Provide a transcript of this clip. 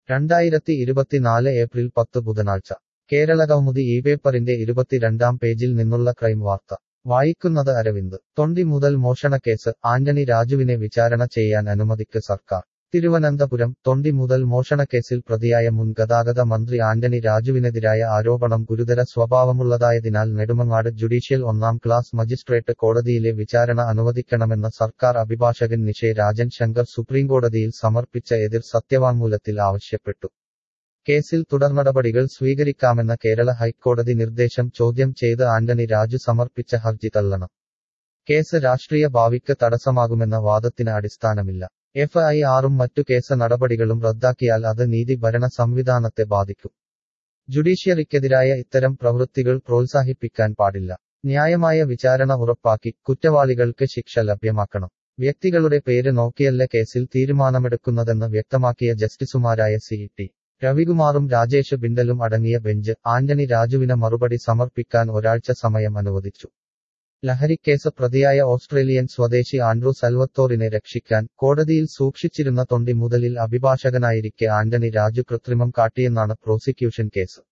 രണ്ടായിരത്തി ഇരുപത്തിനാല് ഏപ്രിൽ പത്ത് ബുധനാഴ്ച കേരളകൗമുദി ഈ പേപ്പറിന്റെ ഇരുപത്തിരണ്ടാം പേജിൽ നിന്നുള്ള ക്രൈം വാർത്ത വായിക്കുന്നത് അരവിന്ദ് തൊണ്ടി മുതൽ മോഷണക്കേസ് ആന്റണി രാജുവിനെ വിചാരണ ചെയ്യാൻ അനുമതിക്ക് സർക്കാർ തിരുവനന്തപുരം തൊണ്ടി മുതൽ മോഷണക്കേസിൽ പ്രതിയായ മുൻ ഗതാഗത മന്ത്രി ആന്റണി രാജുവിനെതിരായ ആരോപണം ഗുരുതര സ്വഭാവമുള്ളതായതിനാൽ നെടുമങ്ങാട് ജുഡീഷ്യൽ ഒന്നാം ക്ലാസ് മജിസ്ട്രേറ്റ് കോടതിയിലെ വിചാരണ അനുവദിക്കണമെന്ന് സർക്കാർ അഭിഭാഷകൻ നിഷേ രാജൻ ശങ്കർ സുപ്രീംകോടതിയിൽ സമർപ്പിച്ച എതിർ സത്യവാങ്മൂലത്തിൽ ആവശ്യപ്പെട്ടു കേസിൽ തുടർനടപടികൾ സ്വീകരിക്കാമെന്ന കേരള ഹൈക്കോടതി നിർദ്ദേശം ചോദ്യം ചെയ്ത് ആന്റണി രാജു സമർപ്പിച്ച ഹർജി തള്ളണം കേസ് രാഷ്ട്രീയ ഭാവിക്ക് തടസ്സമാകുമെന്ന വാദത്തിന് അടിസ്ഥാനമില്ല എഫ് ഐ ആറും മറ്റു കേസ് നടപടികളും റദ്ദാക്കിയാൽ അത് നീതി ഭരണ സംവിധാനത്തെ ബാധിക്കും ജുഡീഷ്യറിക്കെതിരായ ഇത്തരം പ്രവൃത്തികൾ പ്രോത്സാഹിപ്പിക്കാൻ പാടില്ല ന്യായമായ വിചാരണ ഉറപ്പാക്കി കുറ്റവാളികൾക്ക് ശിക്ഷ ലഭ്യമാക്കണം വ്യക്തികളുടെ പേര് നോക്കിയല്ല കേസിൽ തീരുമാനമെടുക്കുന്നതെന്ന് വ്യക്തമാക്കിയ ജസ്റ്റിസുമാരായ സി ടി രവികുമാറും രാജേഷ് ബിണ്ടലും അടങ്ങിയ ബെഞ്ച് ആന്റണി രാജുവിന് മറുപടി സമർപ്പിക്കാൻ ഒരാഴ്ച സമയം അനുവദിച്ചു ലഹരിക്കേസ് പ്രതിയായ ഓസ്ട്രേലിയൻ സ്വദേശി ആൻഡ്രൂ സൽവത്തോറിനെ രക്ഷിക്കാൻ കോടതിയിൽ സൂക്ഷിച്ചിരുന്ന തൊണ്ടി മുതലിൽ അഭിഭാഷകനായിരിക്കെ ആന്റണി രാജു കൃത്രിമം കാട്ടിയെന്നാണ് പ്രോസിക്യൂഷൻ കേസ്